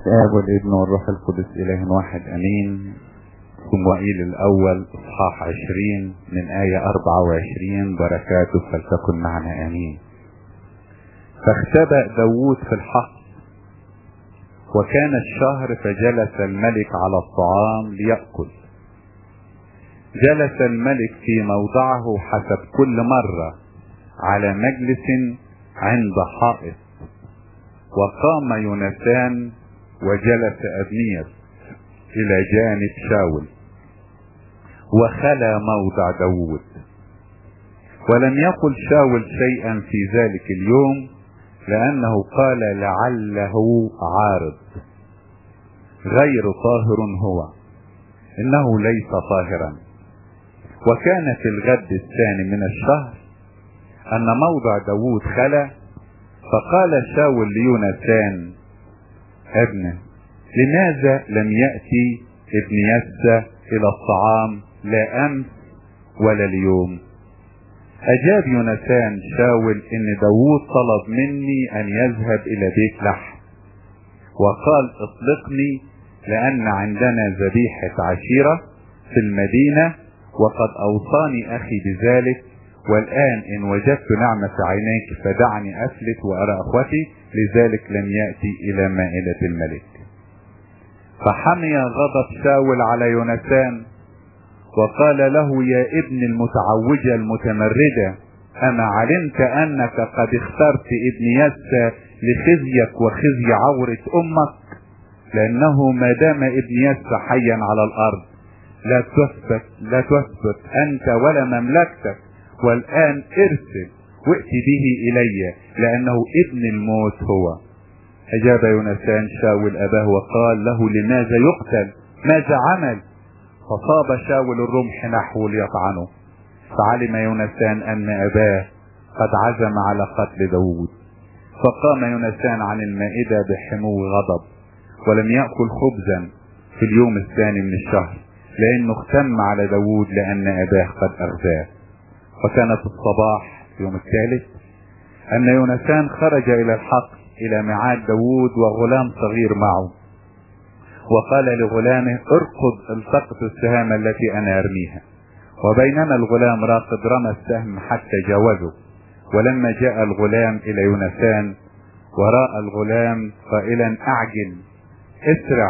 الآب والابن والروح القدس إله واحد أمين صموئيل الأول إصحاح عشرين من آية أربعة وعشرين بركاته فلتكن معنا آمين فاختبأ داوود في الحق وكان الشهر فجلس الملك على الطعام ليأكل جلس الملك في موضعه حسب كل مرة على مجلس عند حائط وقام يونسان وجلس أبنير إلى جانب شاول وخلى موضع داوود ولم يقل شاول شيئا في ذلك اليوم لأنه قال لعله عارض غير طاهر هو إنه ليس طاهرا وكان في الغد الثاني من الشهر أن موضع داوود خلا فقال شاول ليونسان ابنه لماذا لم يأتي ابن يسى إلى الطعام لا أمس ولا اليوم أجاب يونسان شاول إن داوود طلب مني أن يذهب إلى بيت لحم وقال اطلقني لأن عندنا ذبيحة عشيرة في المدينة وقد أوصاني أخي بذلك والآن إن وجدت نعمة عينيك فدعني أفلت وأرى أخوتي لذلك لم يأتي إلى مائدة الملك فحمي غضب شاول على يونسان وقال له يا ابن المتعوجة المتمردة أما علمت أنك قد اخترت ابن يسى لخزيك وخزي عورة أمك لأنه ما دام ابن يسى حيا على الأرض لا تثبت لا تثبت أنت ولا مملكتك والآن ارسل وائت به إلي لأنه ابن الموت هو أجاب يونسان شاول أباه وقال له لماذا يقتل ماذا عمل فصاب شاول الرمح نحو ليطعنه فعلم يونسان أن أباه قد عزم على قتل داود فقام يونسان عن المائدة بحمو غضب ولم يأكل خبزا في اليوم الثاني من الشهر لأنه اختم على داود لأن أباه قد أغزاه وكانت الصباح في يوم الثالث أن يونسان خرج إلى الحق إلى ميعاد داود وغلام صغير معه وقال لغلامه ارقد التقط السهام التي أنا أرميها وبينما الغلام راقد رمى السهم حتى جاوزه ولما جاء الغلام إلى يونسان وراء الغلام قائلا أعجل اسرع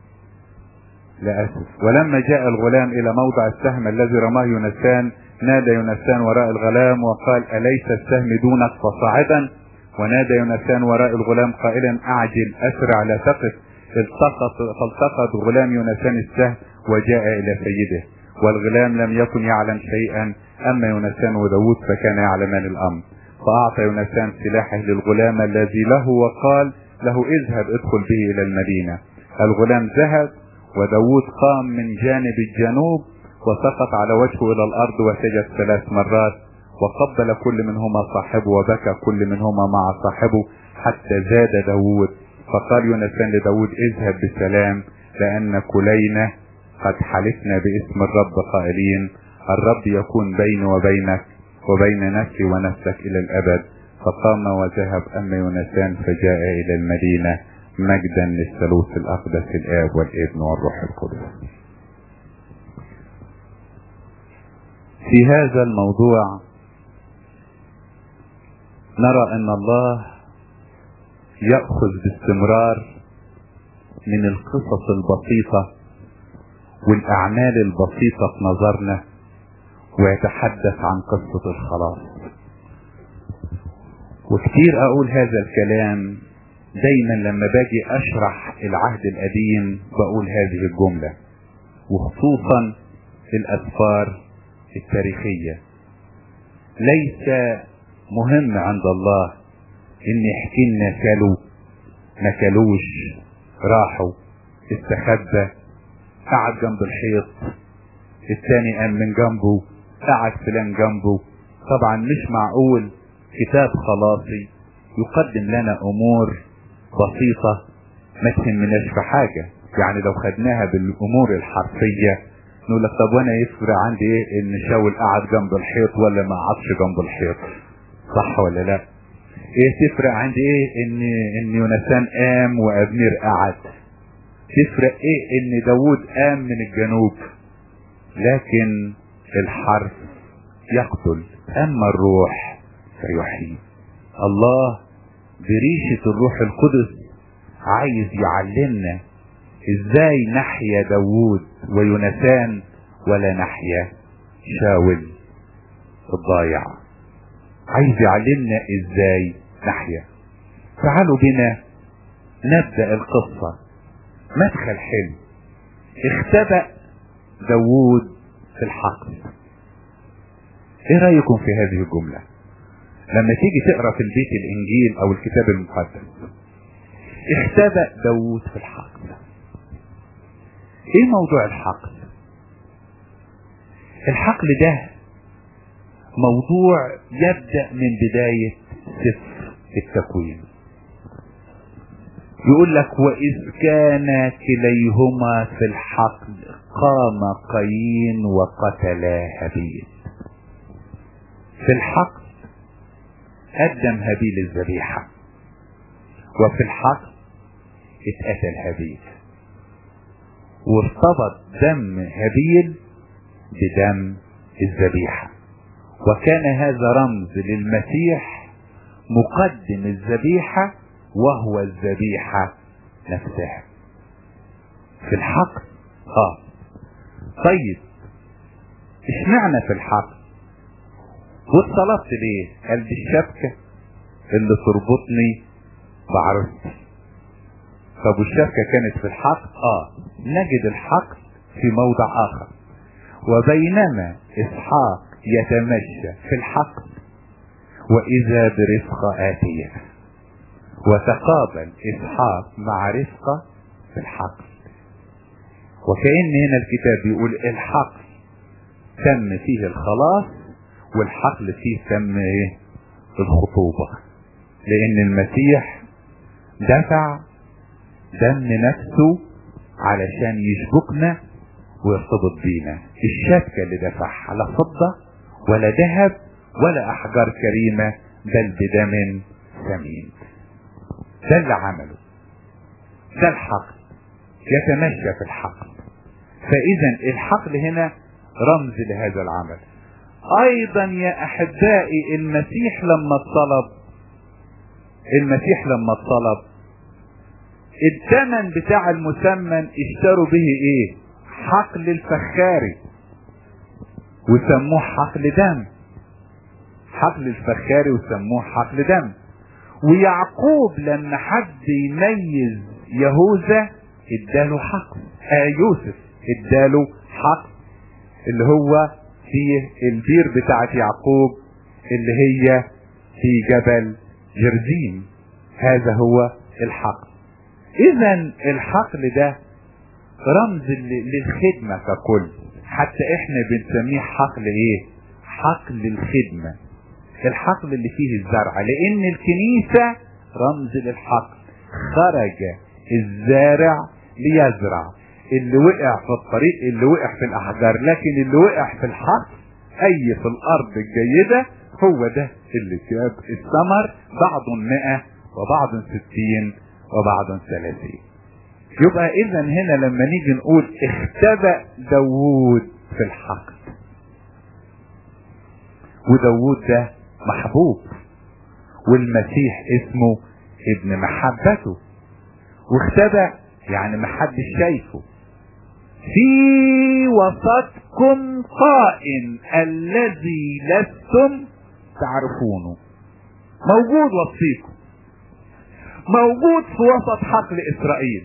لأسف ولما جاء الغلام إلى موضع السهم الذي رماه يونسان نادى يونسان وراء الغلام وقال أليس السهم دونك فصاعدا ونادى يونسان وراء الغلام قائلا أعجل أسرع لا تقف التقط فالتقط غلام يونسان السهم وجاء إلى سيده والغلام لم يكن يعلم شيئا أما يونسان وداود فكان يعلمان الأمر فأعطى يونسان سلاحه للغلام الذي له وقال له اذهب ادخل به إلى المدينة الغلام ذهب وداود قام من جانب الجنوب وسقط على وجهه إلى الأرض وسجد ثلاث مرات وقبل كل منهما صاحبه وبكى كل منهما مع صاحبه حتى زاد داود فقال يونسان لداود اذهب بسلام لأن كلينا قد حلفنا باسم الرب قائلين الرب يكون بيني وبينك وبين نفسي ونفسك إلى الأبد فقام وذهب أما يونسان فجاء إلى المدينة مجدا للثالوث الأقدس الآب والابن والروح القدس في هذا الموضوع نرى ان الله يأخذ باستمرار من القصص البسيطة والأعمال البسيطة في نظرنا ويتحدث عن قصة الخلاص وكتير أقول هذا الكلام دايما لما باجي أشرح العهد القديم بقول هذه الجملة وخصوصا الأسفار التاريخية ليس مهم عند الله ان يحكي لنا كلوا ما كلوش راحوا استخبى قعد جنب الحيط الثاني قام من جنبه قعد فلان جنبه طبعا مش معقول كتاب خلاصي يقدم لنا امور بسيطة ما تهمناش في حاجة يعني لو خدناها بالامور الحرفية نقول لك طب وانا يفرق عندي ايه ان شاول قعد جنب الحيط ولا ما قعدش جنب الحيط صح ولا لا ايه تفرق عندي ايه ان ان يونسان قام وابنير قعد تفرق ايه ان داود قام من الجنوب لكن الحرف يقتل اما الروح فيحيي الله بريشة الروح القدس عايز يعلمنا ازاي نحيا داوود ويونسان ولا نحيا شاول الضايع عايز يعلمنا ازاي نحيا تعالوا بنا نبدأ القصة مدخل حلو اختبأ داوود في الحقل ايه رأيكم في هذه الجملة لما تيجي تقرا في البيت الانجيل او الكتاب المقدس اختبأ داوود في الحقل ايه موضوع الحقل الحقل ده موضوع يبدأ من بداية سفر التكوين يقول لك وإذ كان كليهما في الحقل قام قايين وقتلا هابيل في الحقل قدم هابيل الذبيحة وفي الحقل اتقتل هابيل وارتبط دم هابيل بدم الذبيحة وكان هذا رمز للمسيح مقدم الذبيحة وهو الذبيحة نفسها في الحقل اه طيب اشمعنى في الحقل واتصلبت ليه قال دي الشبكة اللي تربطني بعروستي طب والشبكة كانت في الحقل اه نجد الحقل في موضع اخر وبينما اسحاق يتمشى في الحقل واذا برفقة اتية وتقابل اسحاق مع رفقة في الحقل وكأن هنا الكتاب بيقول الحقل تم فيه الخلاص والحقل فيه تم ايه الخطوبة لان المسيح دفع دم نفسه علشان يشبكنا ويرتبط بينا الشبكة اللي دفعها لا فضة ولا ذهب ولا احجار كريمة بل بدم ثمين ده اللي عمله ده الحقل يتمشى في الحقل فاذا الحقل هنا رمز لهذا العمل ايضا يا احبائي المسيح لما اتصلب المسيح لما اتصلب الثمن بتاع المسمن اشتروا به ايه حقل الفخاري وسموه حقل دم حقل الفخاري وسموه حقل دم ويعقوب لما حد يميز يهوذا اداله حقل آه يوسف اداله حقل اللي هو في البير بتاعت يعقوب اللي هي في جبل جرزيم هذا هو الحقل اذا الحقل ده رمز للخدمة ككل حتى احنا بنسميه حقل ايه حقل الخدمة الحقل اللي فيه الزرع لان الكنيسة رمز للحقل خرج الزارع ليزرع اللي وقع في الطريق اللي وقع في الاحجار لكن اللي وقع في الحقل اي في الارض الجيدة هو ده اللي جاب الثمر بعض مئة وبعض ستين وبعض ثلاثين يبقى اذا هنا لما نيجي نقول اختبأ داوود في الحقل وداوود ده محبوب والمسيح اسمه ابن محبته واختبأ يعني محدش شايفه في وسطكم قائم الذي لستم تعرفونه موجود وسطيكم موجود في وسط حقل اسرائيل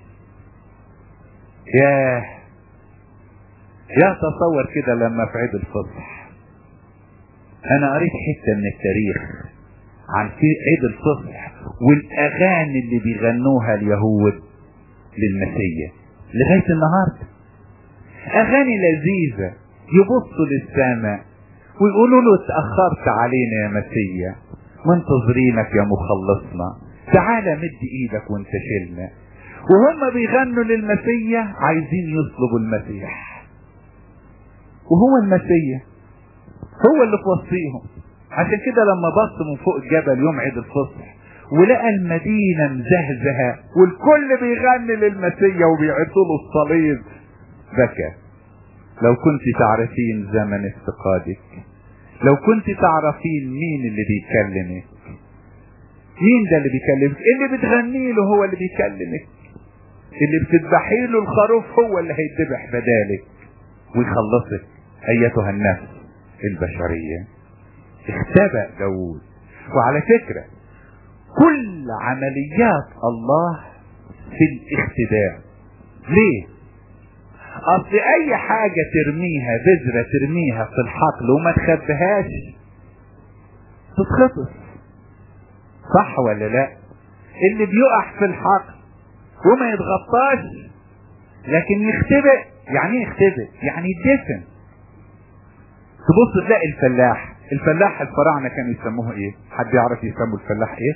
ياه يا تصور كده لما في عيد الفصح انا قريت حتة من التاريخ عن في عيد الفصح والاغاني اللي بيغنوها اليهود للمسيح لغاية النهاردة اغاني لذيذة يبصوا للسماء ويقولوا له اتأخرت علينا يا مسيح منتظرينك يا مخلصنا تعالى مد ايدك وانت شلنا وهم بيغنوا للمسيح عايزين يطلبوا المسيح وهو المسيح هو اللي في وسطيهم عشان كده لما بص من فوق الجبل يوم عيد الفصح ولقى المدينة مزهزهة والكل بيغني للمسيا وبيعطوا له الصليب بكى لو كنت تعرفين زمن افتقادك لو كنت تعرفين مين اللي بيكلمك مين ده اللي بيكلمك اللي بتغني له هو اللي بيكلمك اللي بتذبحي له الخروف هو اللي هيذبح بدالك ويخلصك ايتها النفس البشرية اختبأ داود وعلى فكرة كل عمليات الله في الاختباء ليه اصل اي حاجة ترميها بذرة ترميها في الحقل وما تخبيهاش تتخطف صح ولا لا اللي بيقع في الحقل وما يتغطاش لكن يختبئ يعني ايه يختبئ يعني يدفن تبص تلاقي الفلاح الفلاح الفراعنة كانوا يسموه ايه حد يعرف يسموا الفلاح ايه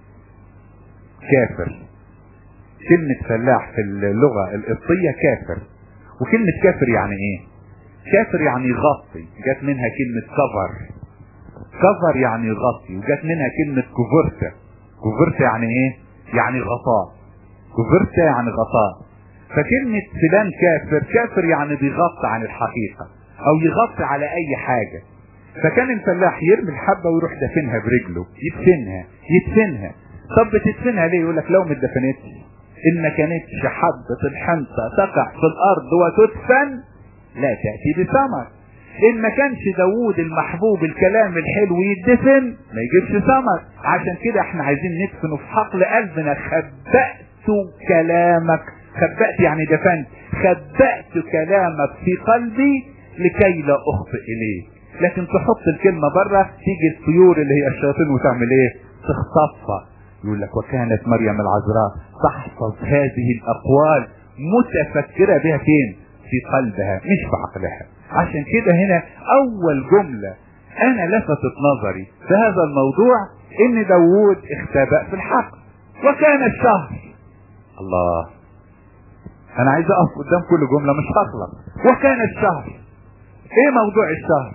كافر كلمة فلاح في اللغة القبطية كافر وكلمة كافر يعني ايه كافر يعني يغطي جت منها كلمة كفر كفر يعني يغطي وجت منها كلمة كوفرتا كوفرتا يعني ايه يعني غطاء كوفرتا يعني غطاء فكلمة فلان كافر كافر يعني بيغطي عن الحقيقة او يغطي على اي حاجة فكان الفلاح يرمي الحبة ويروح دفنها برجله يدفنها يدفنها طب بتدفنها ليه يقول لك لو ما اتدفنتش ان ما كانتش حبة الحنطة تقع في الارض وتدفن لا تأتي بثمر ان ما كانش داوود المحبوب الكلام الحلو يدفن ما يجيبش ثمر عشان كده احنا عايزين ندفنه في حقل قلبنا خبأت كلامك خبأت يعني دفنت خبأت كلامك في قلبي لكي لا اخطئ اليه لكن تحط الكلمة بره تيجي الطيور اللي هي الشياطين وتعمل ايه تخطفها يقول لك وكانت مريم العذراء تحفظ هذه الاقوال متفكرة بها فين في قلبها مش في عقلها عشان كده هنا اول جملة انا لفتت نظري في هذا الموضوع ان داوود اختبأ في الحق وكان الشهر الله انا عايز اقف قدام كل جملة مش هخلص وكان الشهر ايه موضوع الشهر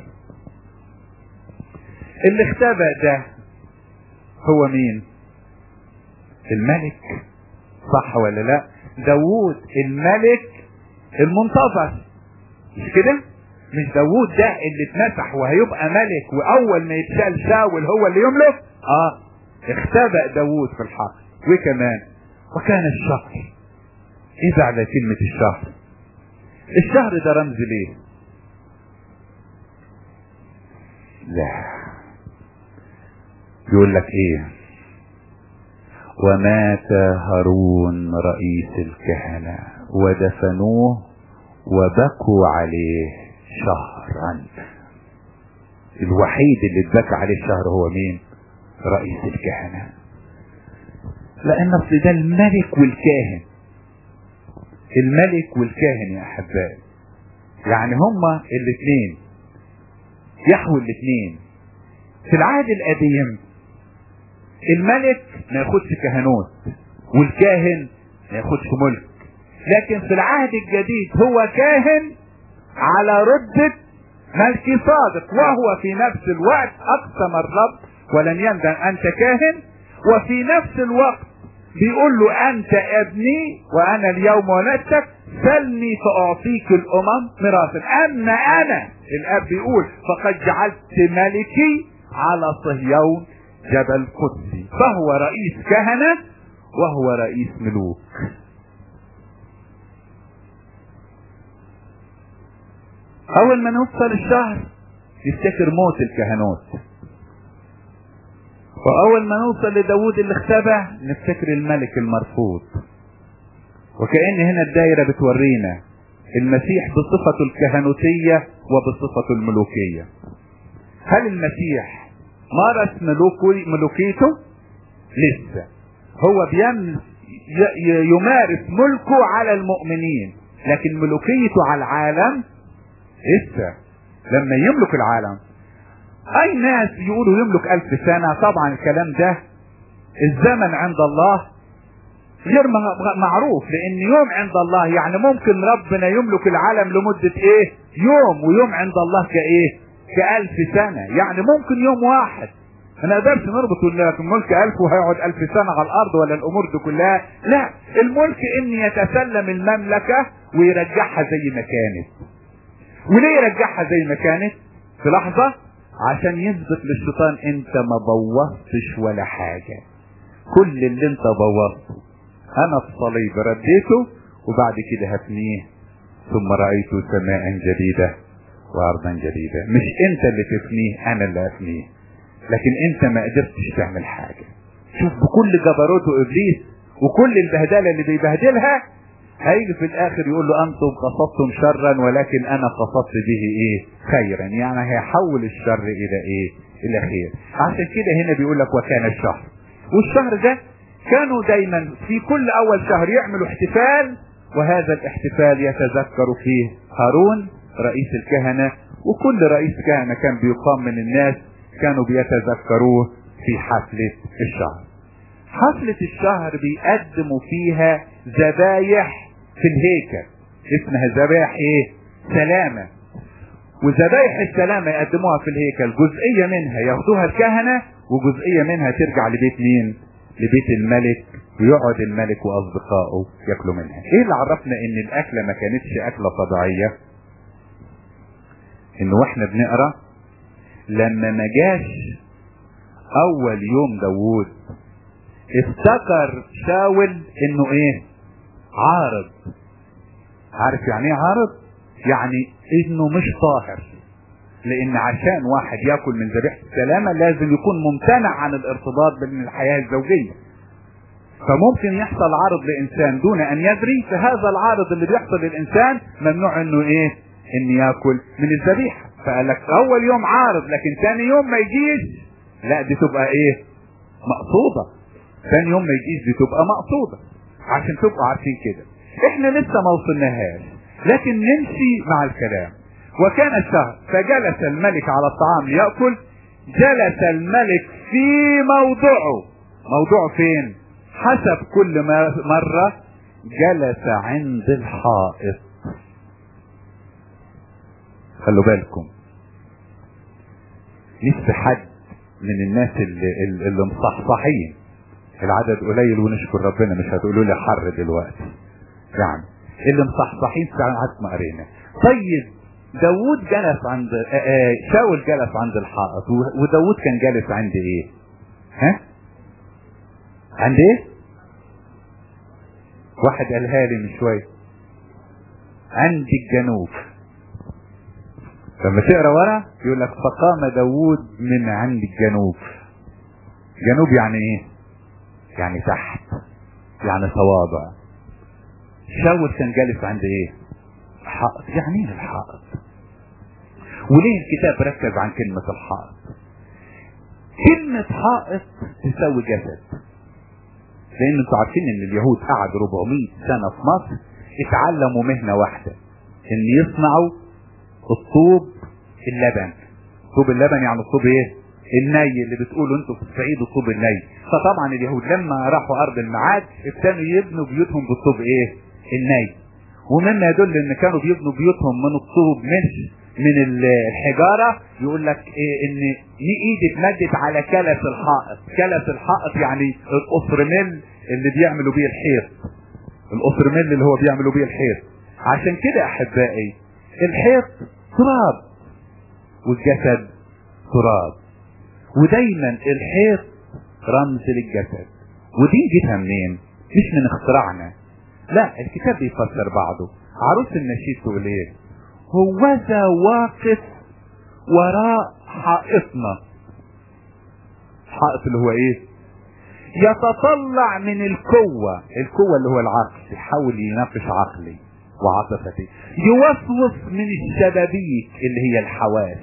اللي اختبأ ده هو مين الملك صح ولا لا داوود الملك المنتظر مش كده مش داوود ده اللي اتمسح وهيبقى ملك واول ما يتشال شاول هو اللي يملك اه اختبأ داوود في الحق وكمان وكان الشهر ايه على كلمة الشهر الشهر ده رمز ليه لا يقول لك ايه ومات هارون رئيس الكهنة ودفنوه وبكوا عليه شهرا الوحيد اللي اتبكى عليه الشهر هو مين رئيس الكهنة لان اصل ده الملك والكاهن الملك والكاهن يا احبائي يعني هما الاثنين يحوي الاثنين في العهد القديم الملك ما ياخدش كهنوت والكاهن ما ياخدش ملك لكن في العهد الجديد هو كاهن على ردة ملك صادق وهو في نفس الوقت اقسم الرب ولن يندم انت كاهن وفي نفس الوقت بيقول له انت ابني وانا اليوم ولدتك سلني فاعطيك الامم ميراثا اما انا الاب بيقول فقد جعلت ملكي على صهيون جبل قدسي فهو رئيس كهنة وهو رئيس ملوك اول ما نوصل الشهر يفتكر موت الكهنوت واول ما نوصل لداود اللي اختبى نفتكر الملك المرفوض وكأن هنا الدايرة بتورينا المسيح بصفته الكهنوتية وبصفته الملوكية هل المسيح مارس ملوكي ملوكيته لسه هو بيم يمارس ملكه على المؤمنين لكن ملوكيته على العالم لسه لما يملك العالم اي ناس يقولوا يملك الف سنة طبعا الكلام ده الزمن عند الله غير معروف لان يوم عند الله يعني ممكن ربنا يملك العالم لمدة ايه يوم ويوم عند الله كايه كالف سنة يعني ممكن يوم واحد ما نقدرش نربط لك الملك ألف وهيقعد ألف سنة على الأرض ولا الأمور دي كلها لا الملك إن يتسلم المملكة ويرجعها زي ما كانت وليه يرجعها زي ما كانت في لحظة عشان يثبت للشيطان انت ما بوظتش ولا حاجة كل اللي انت بوظته انا الصليب رديته وبعد كده هفنيه ثم رأيت سماء جديدة وارضا جديدة مش انت اللي تفنيه انا اللي افنيه لكن انت ما قدرتش تعمل حاجة شوف بكل جبروته ابليس وكل البهدلة اللي بيبهدلها هيجي في الاخر يقول له انتم قصدتم شرا ولكن انا قصدت به ايه خيرا يعني هيحول الشر الى ايه الى خير عشان كده هنا بيقول لك وكان الشهر والشهر ده كانوا دايما في كل اول شهر يعملوا احتفال وهذا الاحتفال يتذكر فيه هارون رئيس الكهنة وكل رئيس كهنة كان بيقام من الناس كانوا بيتذكروه في حفلة الشهر حفلة الشهر بيقدموا فيها ذبايح في الهيكل اسمها ذبايح ايه سلامة وذبايح السلامة يقدموها في الهيكل جزئية منها ياخدوها الكهنة وجزئية منها ترجع لبيت مين لبيت الملك ويقعد الملك واصدقائه ياكلوا منها ايه اللي عرفنا ان الاكلة ما كانتش اكلة طبيعية ان واحنا بنقرا لما ما جاش اول يوم داوود افتكر شاول انه ايه عارض عارف يعني ايه عارض يعني انه مش طاهر لان عشان واحد ياكل من ذبيحه السلامه لازم يكون ممتنع عن الارتباط من الحياه الزوجيه فممكن يحصل عرض لانسان دون ان يدري فهذا العارض اللي بيحصل للانسان ممنوع انه ايه ان ياكل من الذبيحه فقال لك اول يوم عارض لكن ثاني يوم ما يجيش لا دي تبقى ايه مقصوده ثاني يوم ما يجيش دي تبقى مقصوده عشان تبقوا عارفين كده احنا لسه ما وصلناهاش لكن نمشي مع الكلام وكان الشهر فجلس الملك على الطعام ليأكل جلس الملك في موضعه موضعه فين حسب كل مرة جلس عند الحائط خلوا بالكم نفس حد من الناس اللي, اللي مصحصحين العدد قليل ونشكر ربنا مش هتقولوا لي حر دلوقتي يعني اللي مصحصحين ساعات ما قرينا طيب داوود جلس عند شاول جلس عند الحائط وداوود كان جالس عند ايه ها عند ايه واحد قالها لي من شويه عند الجنوب لما تقرا ورا يقول لك فقام داوود من عند الجنوب جنوب يعني ايه يعني تحت يعني تواضع شاول كان جالس عند ايه حائط يعني ايه الحائط وليه الكتاب ركز عن كلمة الحائط كلمة حائط تساوي جسد لان انتوا عارفين ان اليهود قعدوا 400 سنة في مصر اتعلموا مهنة واحدة ان يصنعوا الطوب اللبن طوب اللبن يعني الطوب ايه الني اللي بتقولوا انتوا في الصعيد الطوب الني فطبعا اليهود لما راحوا ارض المعاد ابتدوا يبنوا بيوتهم بالطوب ايه الني ومما يدل ان كانوا بيبنوا بيوتهم من الطوب مش من الحجارة يقول لك إيه ان ايد اتمدت على كلس الحائط كلس الحائط يعني القصرميل اللي بيعملوا بيه الحيط القصرميل اللي هو بيعملوا بيه الحيط عشان كده احبائي الحيط تراب والجسد تراب ودايما الحيط رمز للجسد ودي جيتها منين مش من اختراعنا لا الكتاب بيفسر بعضه عروس النشيد تقول ايه هوذا واقف وراء حائطنا حائط اللي هو ايه يتطلع من القوة القوة اللي هو العقل يحاول يناقش عقلي وعاطفتي يوسوس من الشبابيك اللي هي الحواس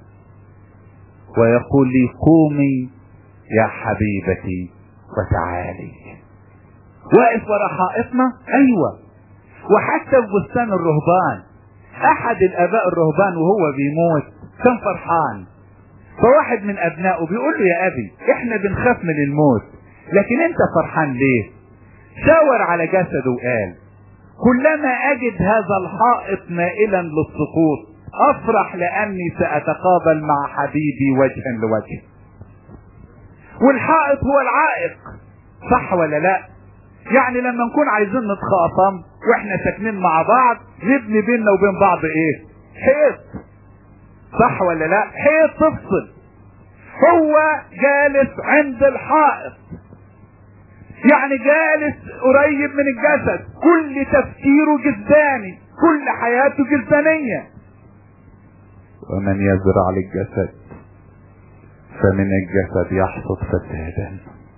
ويقول لي قومي يا حبيبتي وتعالي واقف ورا حائطنا ايوه وحتى في بستان الرهبان احد الاباء الرهبان وهو بيموت كان فرحان فواحد من ابنائه بيقول له يا ابي احنا بنخاف من الموت لكن انت فرحان ليه شاور على جسده وقال كلما اجد هذا الحائط مائلا للسقوط افرح لاني ساتقابل مع حبيبي وجها لوجه والحائط هو العائق صح ولا لا يعني لما نكون عايزين نتخاصم واحنا ساكنين مع بعض نبني بيننا وبين بعض ايه حيط صح ولا لا حيط تفصل هو جالس عند الحائط يعني جالس قريب من الجسد كل تفكيره جسداني كل حياته جسدانية ومن يزرع للجسد فمن الجسد يحصد فسادا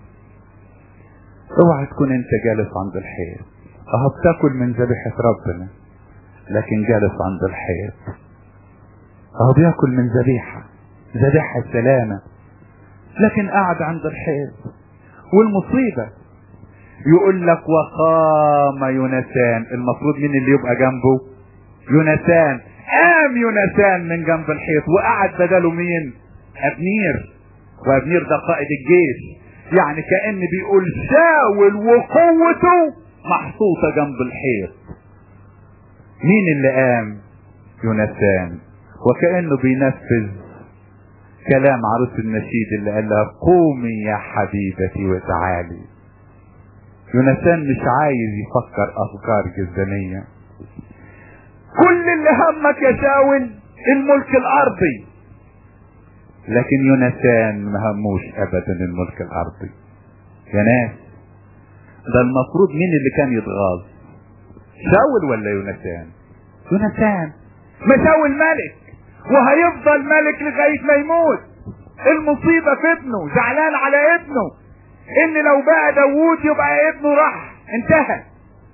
اوعى تكون انت جالس عند الحيط اهو بتاكل من ذبيحة ربنا لكن جالس عند الحيط اهو بياكل من ذبيحة ذبيحة سلامة لكن قاعد عند الحيط والمصيبة يقول لك وقام يونسان المفروض مين اللي يبقى جنبه يونسان قام يونسان من جنب الحيط وقعد بداله مين ابنير وابنير ده قائد الجيش يعني كأن بيقول شاول وقوته محطوطة جنب الحيط مين اللي قام يونسان وكأنه بينفذ كلام عروس النشيد اللي قال لها قومي يا حبيبتي وتعالي يونسان مش عايز يفكر افكار جزدانية كل اللي همك يا شاول الملك الارضي لكن يونسان ما هموش ابدا الملك الارضي يا ناس ده المفروض مين اللي كان يتغاظ شاول ولا يونسان يونسان ما شاول ملك وهيفضل ملك لغاية ما يموت المصيبة في ابنه زعلان على ابنه ان لو بقى داوود يبقى ابنه راح انتهى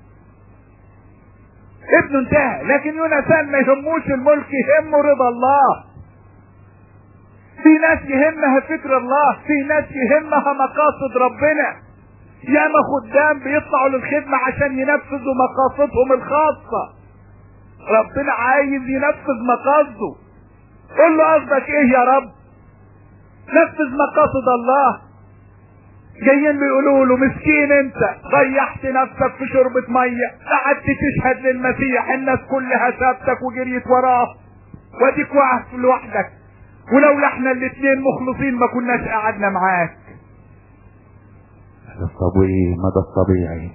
ابنه انتهى لكن يونسان ما يهموش الملك يهمه رضا الله في ناس يهمها فكر الله في ناس يهمها مقاصد ربنا ياما خدام بيطلعوا للخدمة عشان ينفذوا مقاصدهم الخاصة ربنا عايز ينفذ مقاصده قول له قصدك ايه يا رب نفذ مقاصد الله جايين بيقولوا له مسكين انت ضيعت نفسك في شربة مية قعدت تشهد للمسيح الناس كلها سابتك وجريت وراه واديك واقف لوحدك ولولا احنا الاتنين مخلصين ما كناش قعدنا معاك ده الطبيعي ما ده الطبيعي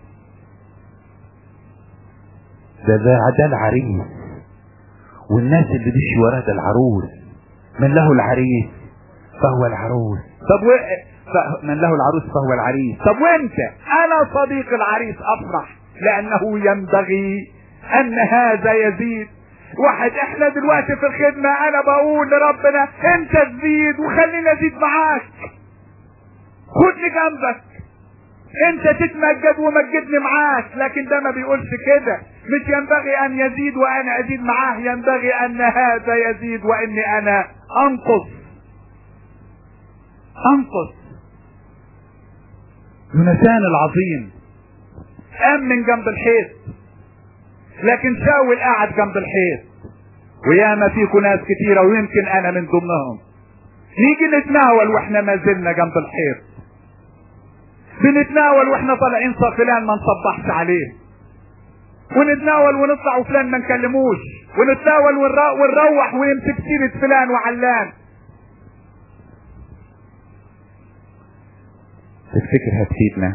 ده ده ده العريس والناس اللي بيمشي وراه ده العروس من له العريس فهو العروس طب و... ف... من له العروس فهو العريس طب وانت انا صديق العريس افرح لانه ينبغي ان هذا يزيد واحد احنا دلوقتي في الخدمة انا بقول لربنا انت تزيد وخليني ازيد معاك خدني جنبك انت تتمجد ومجدني معاك لكن ده ما بيقولش كده مش ينبغي ان يزيد وانا ازيد معاه ينبغي ان هذا يزيد واني انا انقص انقص يونسان العظيم قام من جنب الحيط لكن شاول قاعد جنب الحيط وياما فيكم ناس كتيرة ويمكن انا من ضمنهم نيجي نتناول واحنا ما زلنا جنب الحيط بنتناول واحنا طالعين صف فلان ما نصبحش عليه ونتناول ونطلع وفلان ما نكلموش ونتناول ونروح ويمسك سيرة فلان وعلان تفتكر هتفيدنا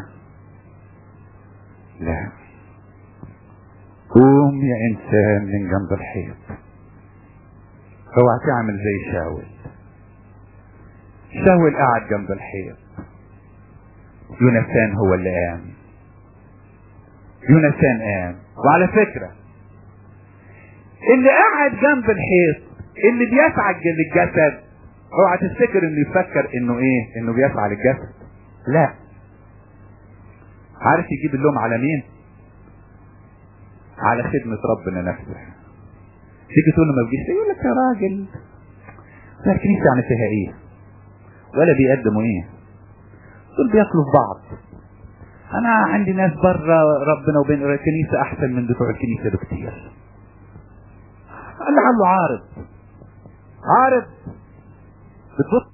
لا قوم يا انسان من جنب الحيط اوعى تعمل زي شاول شاول قعد جنب الحيط يونسان هو اللي قام يونسان قام وعلى فكرة اللي قاعد جنب الحيط اللي بيسعى للجسد اوعى تفتكر انه يفكر انه ايه انه بيسعى للجسد لا عارف يجيب اللوم على مين على خدمة ربنا نفسه تيجي تقول له ما بيجيش يقول لك يا راجل ده الكنيسة يعني فيها ايه ولا بيقدموا ايه دول بياكلوا في بعض انا عندي ناس بره ربنا وبين الكنيسة احسن من بتوع الكنيسة بكتير قال له عارض عارض بتبص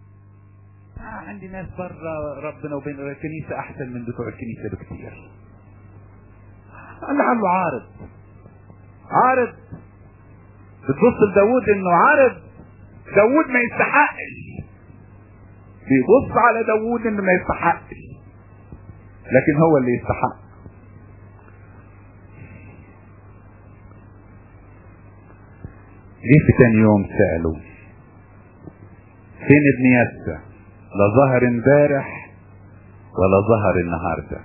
عندي ناس بره ربنا وبين الكنيسة احسن من بتوع الكنيسة بكتير قال له عارض عارض بتبص لداود انه عارض داود ما يستحقش بيبص على داود انه ما يستحقش لكن هو اللي يستحق جه في تاني يوم سأله فين ابن يسى لا ظهر امبارح ولا ظهر النهارده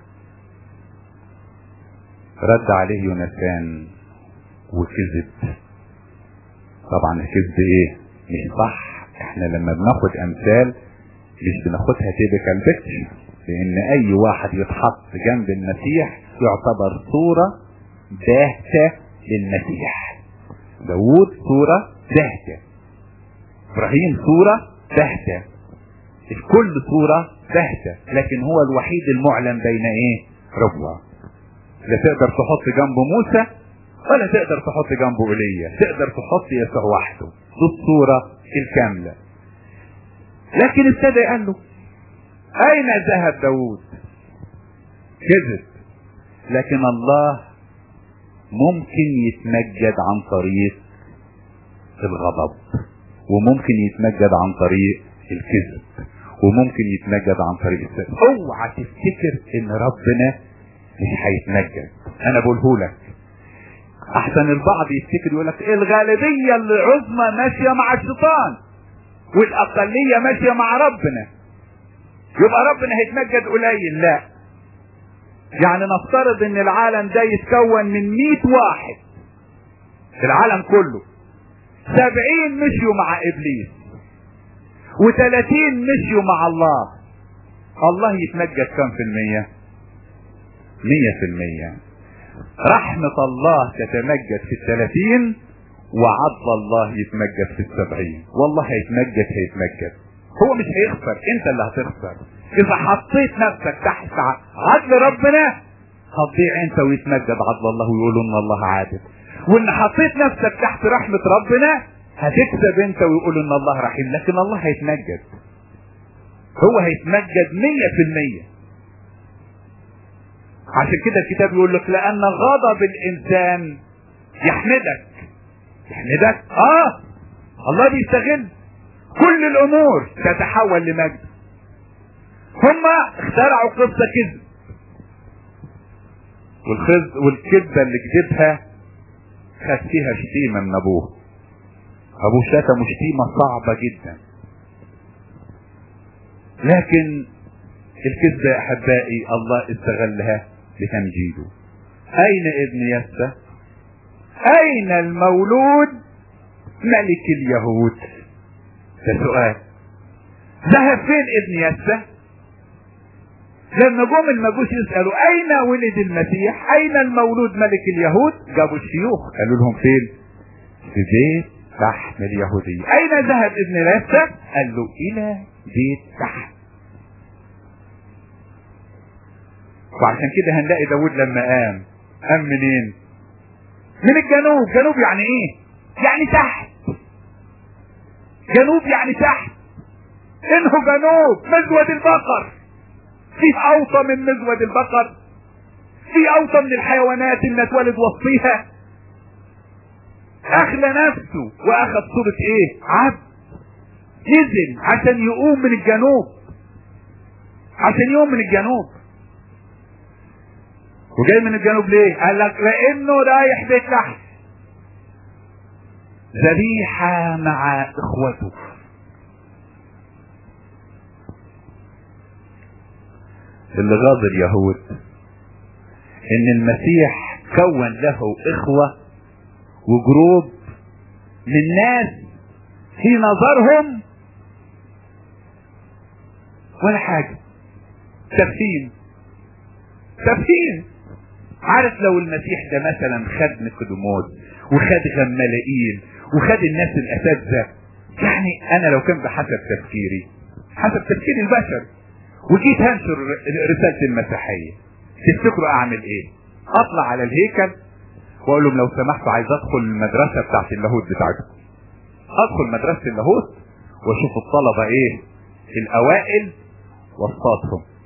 رد عليه يونسان وكذب طبعا الكذب ايه مش صح احنا لما بناخد امثال مش بناخدها تيبيكال بيكتشر لان اي واحد يتحط جنب المسيح يعتبر صورة باهتة للمسيح داوود صورة باهتة ابراهيم صورة باهتة الكل صورة باهتة لكن هو الوحيد المعلن بين ايه ربوة لا تقدر تحط جنبه موسى ولا تقدر تحط جنبه ايليا تقدر تحط يسوع وحده دي الصورة الكاملة لكن ابتدى قال له اين ذهب داوود كذب لكن الله ممكن يتمجد عن طريق الغضب وممكن يتمجد عن طريق الكذب وممكن يتمجد عن طريق السر اوعى تفتكر ان ربنا مش هيتمجد انا بقوله لك احسن البعض يفتكر يقول لك الغالبيه العظمى ماشيه مع الشيطان والاقليه ماشيه مع ربنا يبقى ربنا هيتمجد قليل لا يعني نفترض ان العالم ده يتكون من 100 واحد العالم كله سبعين مشيوا مع ابليس وثلاثين مشيوا مع الله الله يتمجد كم في المية مية في المية رحمة الله تتمجد في الثلاثين وعض الله يتمجد في السبعين والله هيتمجد هيتمجد هو مش هيخسر انت اللي هتخسر اذا حطيت نفسك تحت عدل ربنا هتضيع انت ويتمجد عدل الله ويقولوا ان الله عادل وان حطيت نفسك تحت رحمة ربنا هتكسب انت ويقولوا ان الله رحيم لكن الله هيتمجد هو هيتمجد مية في المية عشان كده الكتاب يقول لك لان غضب الانسان يحمدك يحمدك اه الله بيستغل كل الامور تتحول لمجد هم اخترعوا قصة كذب والخز والكذبة اللي كذبها خد فيها شتيمة من ابوه ابوه شتمه شتيمة صعبة جدا لكن الكذبة يا احبائي الله استغلها لتمجيده اين ابن يسى اين المولود ملك اليهود ده سؤال ذهب فين ابن يسى لما جم المجوس يسألوا أين ولد المسيح؟ أين المولود ملك اليهود؟ جابوا الشيوخ قالوا لهم فين؟ في بيت لحم اليهودية. أين ذهب ابن يسى؟ قال له إلى بيت لحم. وعشان كده هنلاقي داود لما قام قام منين؟ من الجنوب، جنوب يعني إيه؟ يعني تحت. جنوب يعني تحت. إنه جنوب مزود البقر. فيه اوطى من مزود البقر في اوطى من الحيوانات اللي اتولد وسطيها اخلى نفسه واخذ صورة ايه عبد نزل عشان يقوم من الجنوب عشان يقوم من الجنوب وجاي من الجنوب ليه قال لك لانه رايح بيت لحم ذبيحة مع اخوته اللي غاض اليهود ان المسيح كون له اخوة وجروب من ناس في نظرهم ولا حاجة تفهيم تفهيم عارف لو المسيح ده مثلا خد نيقوديموس وخد غمالائيل وخد الناس الاساتذه يعني انا لو كان بحسب تفكيري حسب تفكير البشر وجيت هنشر رسالة المسيحية تفتكروا اعمل ايه اطلع على الهيكل واقول لهم لو سمحتوا عايز ادخل المدرسة بتاعت اللاهوت بتاعتكم ادخل مدرسة اللاهوت واشوف الطلبة ايه الاوائل واصطادهم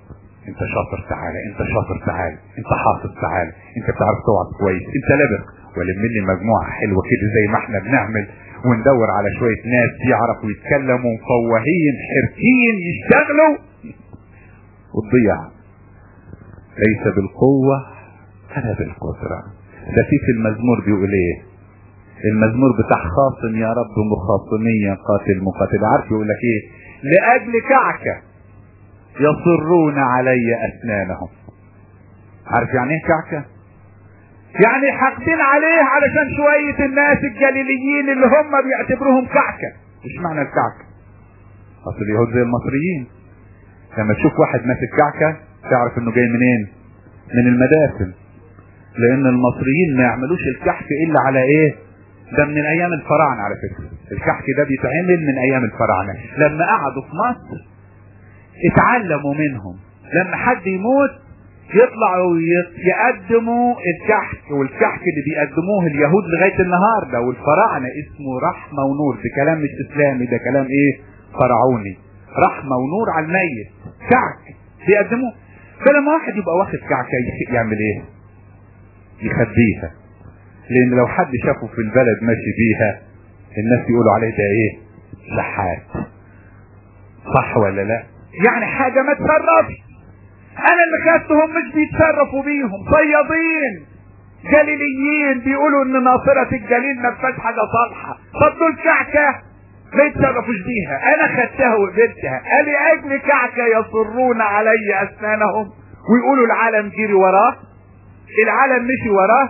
انت شاطر تعالى انت شاطر تعالى انت حافظ تعالى انت بتعرف توعظ كويس انت لبق ولم لي مجموعة حلوة كده زي ما احنا بنعمل وندور على شوية ناس يعرفوا يتكلموا مفوهين حرفيين يشتغلوا وتضيع ليس بالقوة ولا بالقدرة ده في في المزمور بيقول ايه المزمور بتاع خاصم يا رب مخاصميا قاتل مقاتل عارف يقول لك ايه لاجل كعكة يصرون علي اسنانهم عارف يعني ايه كعكة يعني حاقدين عليه علشان شوية الناس الجليليين اللي هم بيعتبروهم كعكة مش معنى الكعكة اصل اليهود زي المصريين لما تشوف واحد ماسك كعكة تعرف انه جاي منين من المدافن لان المصريين ما يعملوش الكحك الا على ايه ده من ايام الفراعنة على فكرة الكحك ده بيتعمل من ايام الفراعنة لما قعدوا في مصر اتعلموا منهم لما حد يموت يطلعوا يقدموا الكحك والكحك اللي بيقدموه اليهود لغاية النهاردة والفراعنة اسمه رحمة ونور ده كلام مش اسلامي ده كلام ايه فرعوني رحمة ونور على الميت كعك بيقدموه فلما واحد يبقى واخد كعكة يعمل ايه يخبيها لان لو حد شافه في البلد ماشي بيها الناس يقولوا عليه ده ايه شحات صح ولا لا يعني حاجة ما تصرفش انا اللي خدتهم مش بيتصرفوا بيهم صيادين جليليين بيقولوا ان ناصرة الجليل ما فيهاش حاجة صالحة طب دول كعكة ما يتصرفوش بيها انا خدتها وقبلتها اجل كعكة يصرون علي اسنانهم ويقولوا العالم جري وراه العالم مشي وراه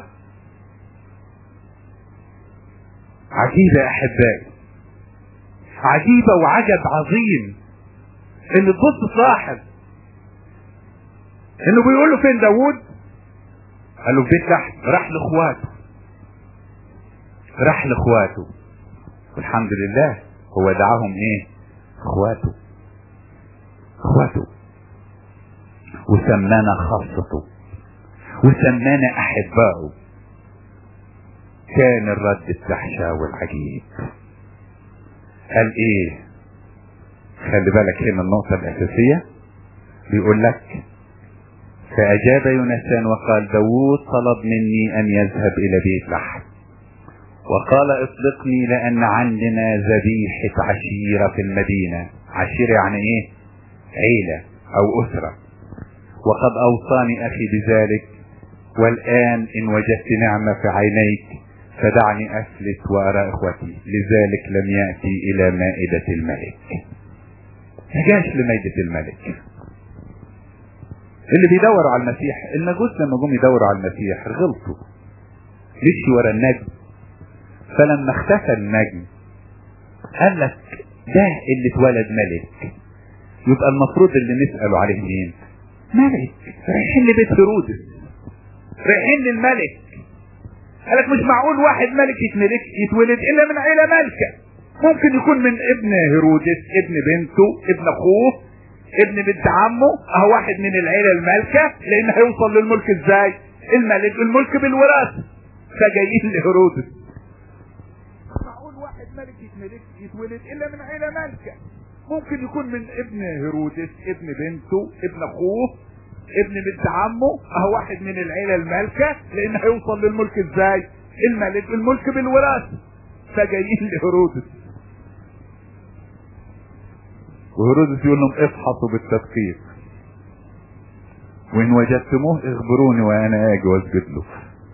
عجيبة يا احبائي عجيبة وعجب عظيم ان تبص صاحب انه بيقول له فين داوود قال له في بيت لحم راح لاخواته راح لاخواته والحمد لله هو دعاهم ايه اخواته اخواته وسمانا خاصته وسمانا احبائه كان الرد الدهشة والعجيب قال ايه خلي بالك هنا النقطة الاساسية بيقول لك فأجاب يونسان وقال داوود طلب مني أن يذهب إلى بيت لحم وقال اطلقني لأن عندنا ذبيحة عشيرة في المدينة عشيرة يعني إيه عيلة أو أسرة وقد أوصاني أخي بذلك والآن إن وجدت نعمة في عينيك فدعني أفلت وأرى إخوتي لذلك لم يأتي إلى مائدة الملك ما جاش لمائدة الملك اللي بيدوروا على المسيح المجوس لما جم يدوروا على المسيح غلطوا مشي ورا النجم فلما اختفى النجم قال لك ده اللي اتولد ملك يبقى المفروض اللي نسأله عليه مين ملك رايحين لبيت هيرودس رايحين للملك قال لك مش معقول واحد ملك يتملك يتولد الا من عيلة ملكة ممكن يكون من ابن هيرودس ابن بنته ابن اخوه ابن بنت عمه اهو واحد من العيله المالكه لان هيوصل للملك ازاي الملك الملك بالوراثه فجايين لهيرودس معقول واحد ملك يتملك يتولد الا من عيله مالكه ممكن يكون من ابن هيرودس ابن بنته ابن اخوه ابن بنت عمه اهو واحد من العيله المالكه لان هيوصل للملك ازاي الملك الملك بالوراثه فجايين لهيرودس وهيرودس يقول لهم افحصوا بالتدقيق وان وجدتموه اخبروني وانا اجي واسجد له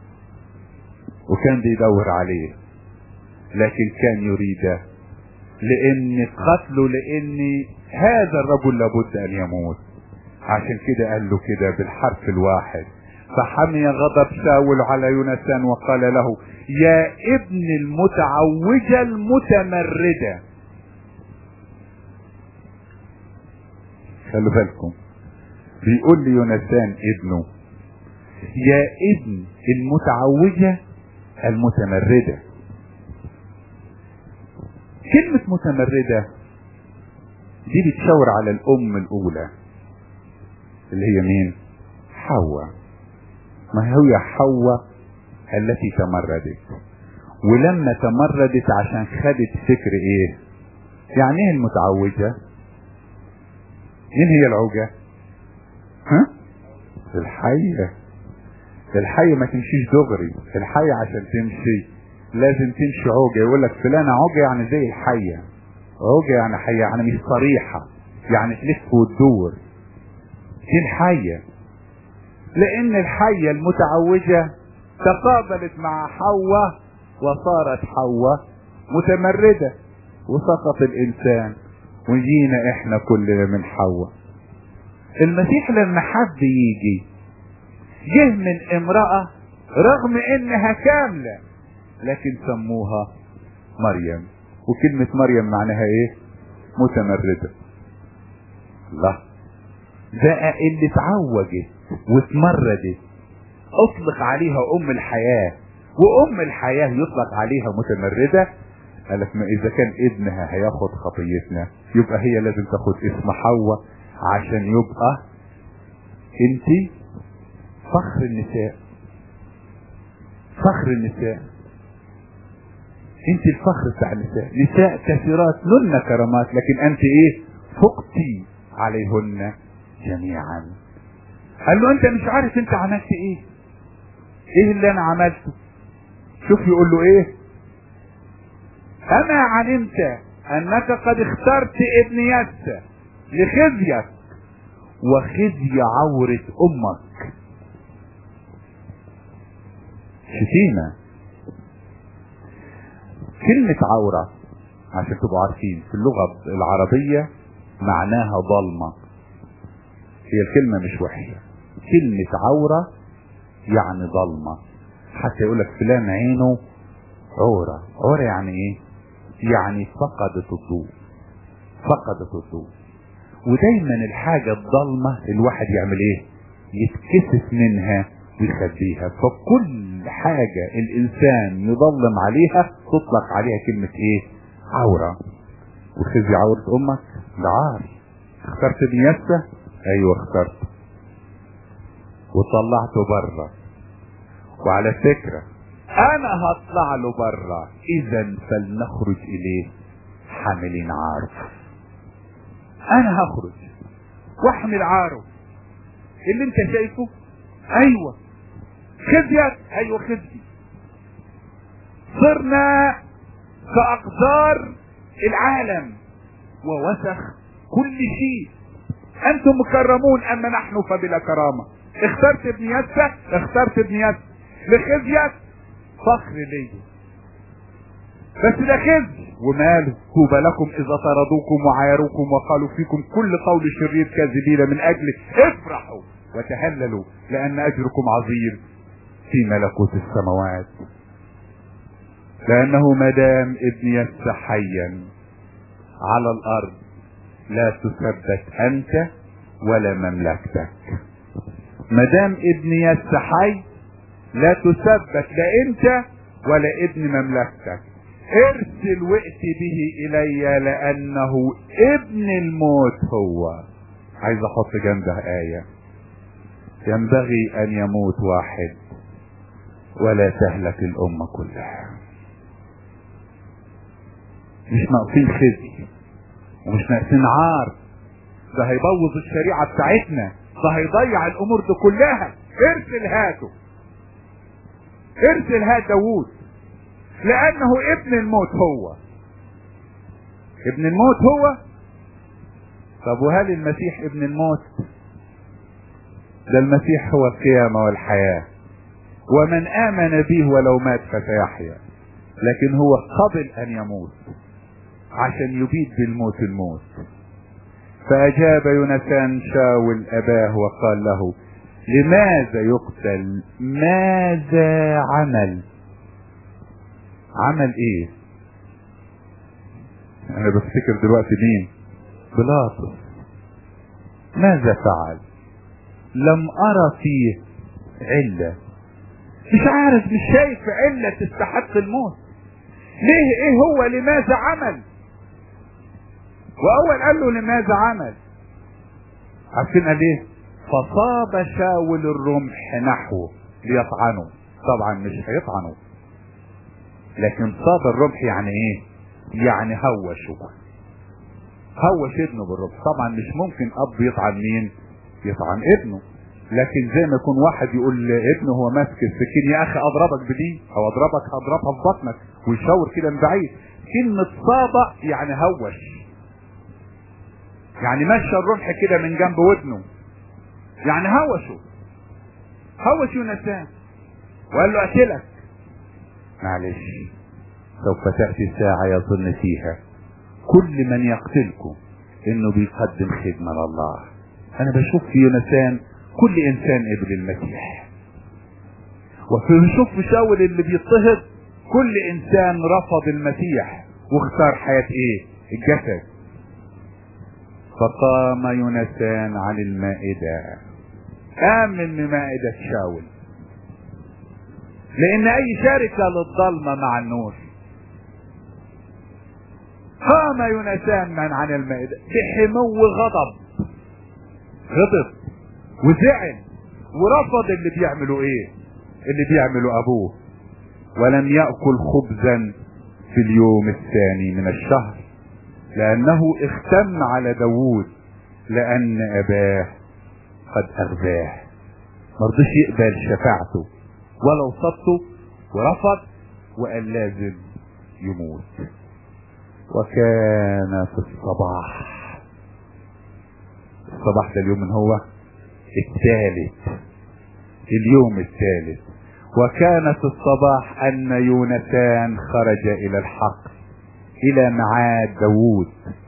وكان بيدور عليه لكن كان يريد لان قتله لان هذا الرجل لابد ان يموت عشان كده قال له كده بالحرف الواحد فحمي غضب شاول على يونسان وقال له يا ابن المتعوجة المتمردة خلوا بالكم بيقول لي يونسان ابنه يا ابن المتعوجة المتمردة كلمة متمردة دي بتشاور على الأم الأولى اللي هي مين؟ حواء ما هي حواء التي تمردت ولما تمردت عشان خدت فكر ايه؟ يعني ايه المتعوجة؟ مين هي العوجة؟ ها الحية الحية ما تمشيش دغري الحية عشان تمشي لازم تمشي عوجة يقول لك فلانة عوجة يعني زي الحية عوجة يعني حية يعني مش صريحة يعني تلف وتدور دي الحية لان الحية المتعوجة تقابلت مع حواء وصارت حواء متمردة وسقط الانسان وجينا احنا كلنا من حواء المسيح لما حب يجي جه من امرأة رغم انها كاملة لكن سموها مريم وكلمة مريم معناها ايه متمردة الله بقى اللي اتعوجت واتمردت اطلق عليها ام الحياة وام الحياة يطلق عليها متمردة قالك ما اذا كان ابنها هياخد خطيتنا يبقى هي لازم تاخد اسم حواء عشان يبقى انت فخر النساء فخر النساء انت الفخر بتاع النساء نساء كثيرات لن كرامات لكن انت ايه فقتي عليهن جميعا قال له انت مش عارف انت عملت ايه ايه اللي انا عملته شوف يقول له ايه اما علمت انك قد اخترت ابن يسى لخزيك وخزي عورة امك شتيمة كلمة عورة عشان تبقوا عارفين في اللغة العربية معناها ضلمة هي الكلمة مش وحشة كلمة عورة يعني ضلمة حتى يقولك فلان عينه عورة عورة يعني ايه يعني فقدت الضوء فقدت الضوء ودايما الحاجة الضلمة الواحد يعمل ايه يتكسف منها ويخبيها فكل حاجة الانسان يظلم عليها تطلق عليها كلمة ايه عورة وخزي عورة امك ده عار اخترت بنيسة ايوه اخترت وطلعته بره وعلى فكرة انا هطلع له بره اذا فلنخرج اليه حاملين عار انا هخرج واحمل عاره اللي انت شايفه ايوه خزيك ايوه خزي صرنا كاقدار العالم ووسخ كل شيء انتم مكرمون اما نحن فبلا كرامة اخترت ابن يسى اخترت ابن يسى لخزيك فخر ليا بس ده خزي وماله طوبى لكم اذا طردوكم وعايروكم وقالوا فيكم كل قول شرير كاذبين من اجله افرحوا وتهللوا لان اجركم عظيم في ملكوت السماوات لانه ما دام ابن يس حيا على الارض لا تثبت انت ولا مملكتك ما دام ابن يس حي لا تثبت لا انت ولا ابن مملكتك ارسل وائت به الي لانه ابن الموت هو عايز احط جنبها ايه ينبغي ان يموت واحد ولا تهلك الامه كلها مش ناقصين خزي ومش ناقصين عار ده هيبوظ الشريعه بتاعتنا ده هيضيع الامور دي كلها ارسل هاته ارسل هات داوود لانه ابن الموت هو ابن الموت هو طب وهل المسيح ابن الموت ده المسيح هو القيامة والحياة ومن آمن به ولو مات فسيحيا لكن هو قبل أن يموت عشان يبيد بالموت الموت فأجاب يونسان شاول أباه وقال له لماذا يقتل ماذا عمل عمل ايه انا بفتكر دلوقتي مين بلاطس ماذا فعل لم ارى فيه علة مش عارف مش شايف علة تستحق الموت ليه ايه هو لماذا عمل واول قال له لماذا عمل عارفين قال ايه فصاب شاول الرمح نحوه ليطعنه طبعا مش هيطعنه لكن صاب الرمح يعني ايه يعني هوشه هوش ابنه بالرمح طبعا مش ممكن اب يطعن مين يطعن ابنه لكن زي ما يكون واحد يقول لابنه هو ماسك السكين يا اخي اضربك بدي او اضربك هضربها في بطنك ويشاور كده من بعيد كلمة صابع يعني هوش يعني مشى الرمح كده من جنب ودنه يعني هوشه هوش يونسان وقال له اقتلك معلش سوف تأتي ساعة يظن فيها كل من يقتلكم انه بيقدم خدمة لله انا بشوف في يونسان كل انسان قبل المسيح وبشوف في شاول اللي بيضطهد كل انسان رفض المسيح واختار حياة ايه الجسد فقام يونسان عن المائدة قام من مائدة شاول لان اي شركة للظلمة مع النور قام يونسان من عن المائدة بحمو غضب غضب وزعل ورفض اللي بيعملوا ايه اللي بيعملوا ابوه ولم يأكل خبزا في اليوم الثاني من الشهر لانه اختم على داوود لان اباه قد اغباه مرضيش يقبل شفاعته ولا وصفته ورفض وقال لازم يموت وكان في الصباح الصباح ده اليوم من هو الثالث اليوم الثالث وكانت الصباح ان يونسان خرج الى الحق الى معاد داوود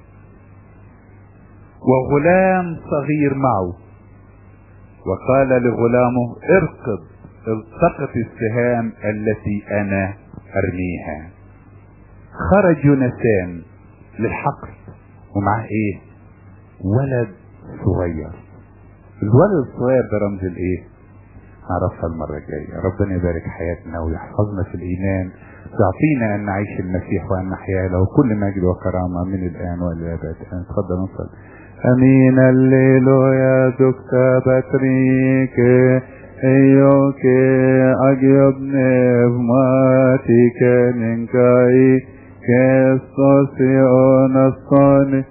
وغلام صغير معه وقال لغلامه اركض التقط السهام التي انا ارميها خرج يونسان للحقل ومعاه ايه ولد صغير الولد الصغير ده رمز الايه نعرفها المرة الجاية ربنا يبارك حياتنا ويحفظنا في الإيمان يعطينا أن نعيش المسيح وأن نحيا له كل مجد وكرامة من الآن وإلى الأبد تفضل نصل أمين الليل يا دكتا باتريك أيوك أجيب نفماتك ننكاي كستوسيون الصاني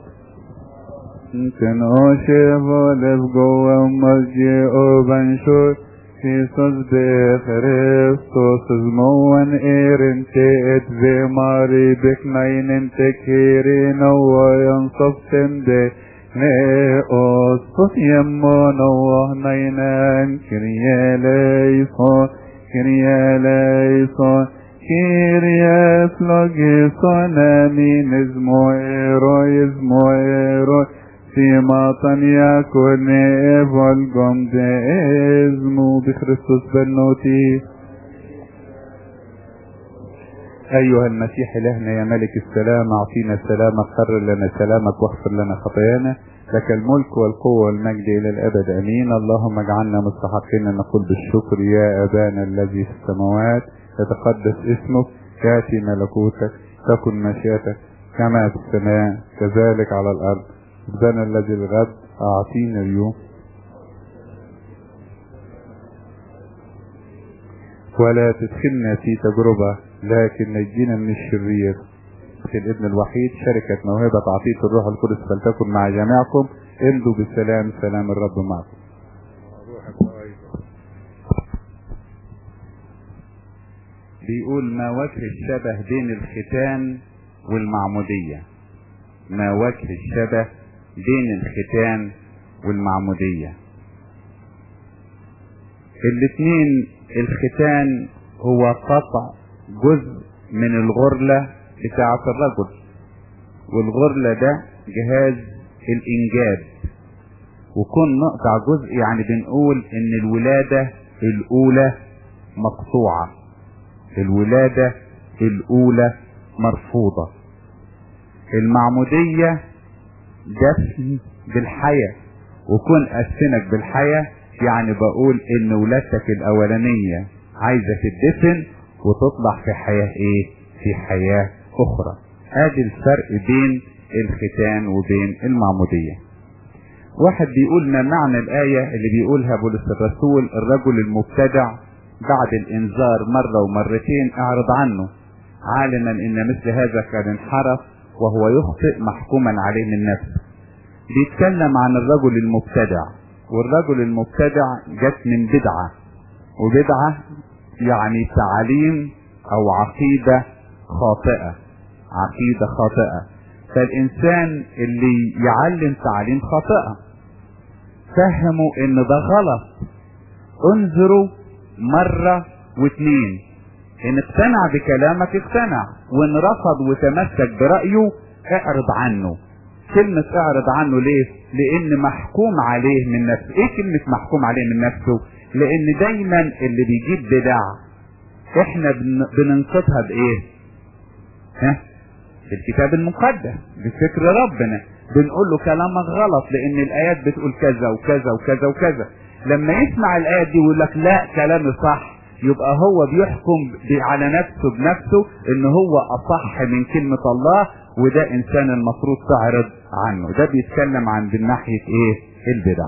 كن أوشيفو لفقو مسجي أوبنشور Kristus be Christus zmoen erin te et ve mari beknainen te kiri nawayan softende ne os tot yemmo nawah nainan kirye leison kirye leison kirye slogison amin izmo ero izmo ero فيما يكون فولجوم اسمه بخريستوس بنوتي أيها المسيح إلهنا يا ملك السلام أعطينا سلامك قرر لنا سلامك واغفر لنا خطايانا لك الملك والقوة والمجد إلى الأبد أمين اللهم اجعلنا مستحقين أن نقول بالشكر يا أبانا الذي في السماوات يتقدس اسمك يأتي ملكوتك تكن مشيئتك كما في السماء كذلك على الأرض ربنا الذي الغد أعطينا اليوم ولا تدخلنا في تجربة لكن نجينا من الشرير في الابن الوحيد شركة موهبة تعطية الروح القدس فلتكن مع جميعكم امضوا بالسلام سلام الرب معكم بيقول ما وجه الشبه بين الختان والمعمودية ما وجه الشبه بين الختان والمعمودية الاثنين الختان هو قطع جزء من الغرلة بتاعة الرجل والغرلة ده جهاز الانجاب وكون نقطع جزء يعني بنقول ان الولادة الاولى مقطوعة الولادة الاولى مرفوضة المعمودية دفن بالحياة وكون أسفنك بالحياة يعني بقول ان ولادتك الاولانية عايزة تدفن وتطلع في حياة ايه في حياة اخرى ادي الفرق بين الختان وبين المعمودية واحد بيقول ما معنى الآية اللي بيقولها بولس الرسول الرجل المبتدع بعد الانذار مرة ومرتين اعرض عنه عالما ان مثل هذا كان انحرف وهو يخطئ محكوما عليه من نفسه بيتكلم عن الرجل المبتدع والرجل المبتدع جت من بدعة وبدعة يعني تعاليم او عقيدة خاطئة عقيدة خاطئة فالانسان اللي يعلم تعاليم خاطئة فهموا ان ده غلط انظروا مرة واثنين ان اقتنع بكلامك اقتنع وان رفض وتمسك برأيه اعرض عنه كلمة اعرض عنه ليه لان محكوم عليه من نفسه ايه كلمة محكوم عليه من نفسه لان دايما اللي بيجيب بدع احنا بن... بننقضها بايه ها الكتاب المقدس بفكر ربنا بنقول له كلامك غلط لان الايات بتقول كذا وكذا وكذا وكذا لما يسمع الايات دي ويقول لك لا كلامي صح يبقى هو بيحكم على نفسه بنفسه ان هو اصح من كلمة الله وده انسان المفروض تعرض عنه ده بيتكلم عن من ناحية ايه البدع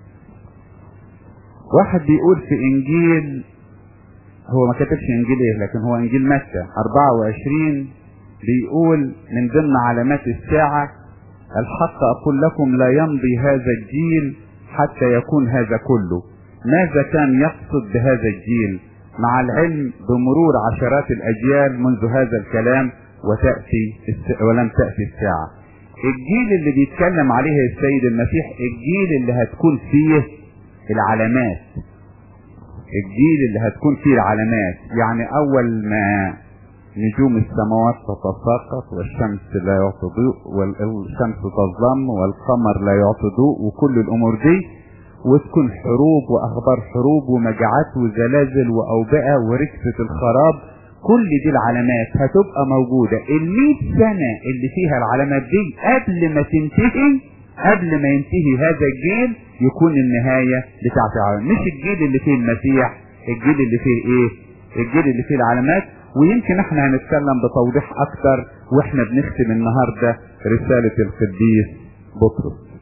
واحد بيقول في انجيل هو ما كتبش انجيل ايه لكن هو انجيل متى 24 بيقول من ضمن علامات الساعة الحق اقول لكم لا يمضي هذا الجيل حتى يكون هذا كله ماذا كان يقصد بهذا الجيل مع العلم بمرور عشرات الاجيال منذ هذا الكلام وتأتي الس... ولم تأتي الساعة الجيل اللي بيتكلم عليه السيد المسيح الجيل اللي هتكون فيه العلامات الجيل اللي هتكون فيه العلامات يعني اول ما نجوم السماوات تتساقط والشمس لا يعطي ضوء والشمس تظلم والقمر لا يعطي ضوء وكل الامور دي وتكون حروب واخبار حروب ومجاعات وزلازل واوبئة وركسة الخراب كل دي العلامات هتبقى موجودة المئة سنة اللي فيها العلامات دي قبل ما تنتهي قبل ما ينتهي هذا الجيل يكون النهاية بتاعت العالم مش الجيل اللي فيه المسيح الجيل اللي فيه ايه الجيل اللي فيه العلامات ويمكن احنا هنتكلم بتوضيح اكتر واحنا بنختم النهاردة رسالة القديس بطرس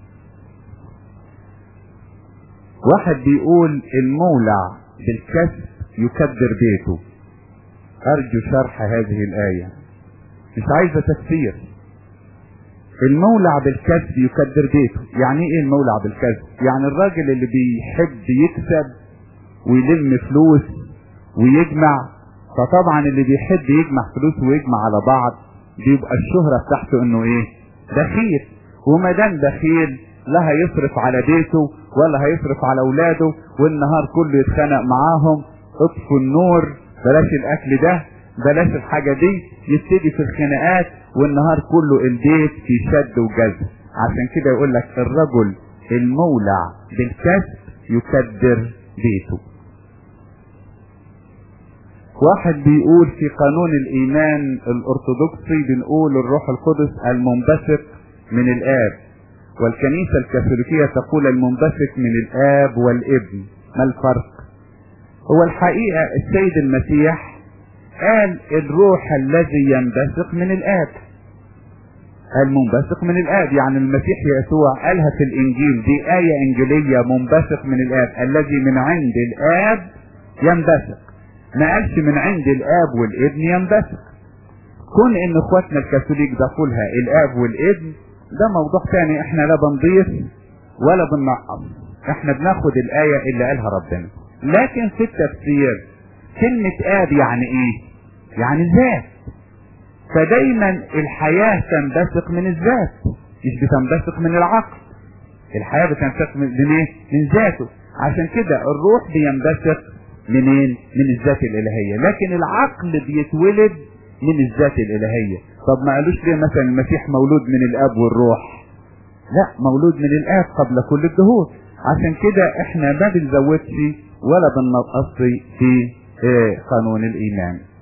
واحد بيقول المولع بالكسب يكدر بيته ارجو شرح هذه الاية مش عايزة تفسير المولع بالكسب يكدر بيته يعني ايه المولع بالكسب يعني الراجل اللي بيحب يكسب ويلم فلوس ويجمع فطبعا اللي بيحب يجمع فلوس ويجمع على بعض بيبقى الشهرة بتاعته انه ايه بخيل وما دام بخيل لا هيصرف على بيته ولا هيصرف على اولاده والنهار كله يتخانق معاهم اطفوا النور بلاش الاكل ده بلاش الحاجة دي يبتدي في الخناقات والنهار كله البيت في شد وجذب عشان كده يقول لك الرجل المولع بالكسب يكدر بيته واحد بيقول في قانون الايمان الارثوذكسي بنقول الروح القدس المنبثق من الاب والكنيسة الكاثوليكية تقول المنبثق من الاب والابن ما الفرق هو الحقيقة السيد المسيح قال الروح الذي ينبثق من الاب المنبثق من الاب يعني المسيح يسوع قالها في الانجيل دي آية انجيلية منبثق من الاب الذي من عند الاب ينبثق ما قالش من عند الاب والابن ينبثق كون ان اخواتنا الكاثوليك ضافولها الاب والابن ده موضوع تاني احنا لا بنضيف ولا بننقص احنا بناخد الاية اللي قالها ربنا لكن في التفسير كلمة اب يعني ايه يعني ذات فدايما الحياة تنبثق من الذات مش بتنبثق من العقل الحياة بتنبثق من ايه من ذاته عشان كده الروح بينبثق منين من الذات الالهية لكن العقل بيتولد من الذات الالهية طب ما قالوش ليه مثلا المسيح مولود من الاب والروح لا مولود من الاب قبل كل الدهور عشان كده احنا ما بنزودش ولا بننقص في قانون الايمان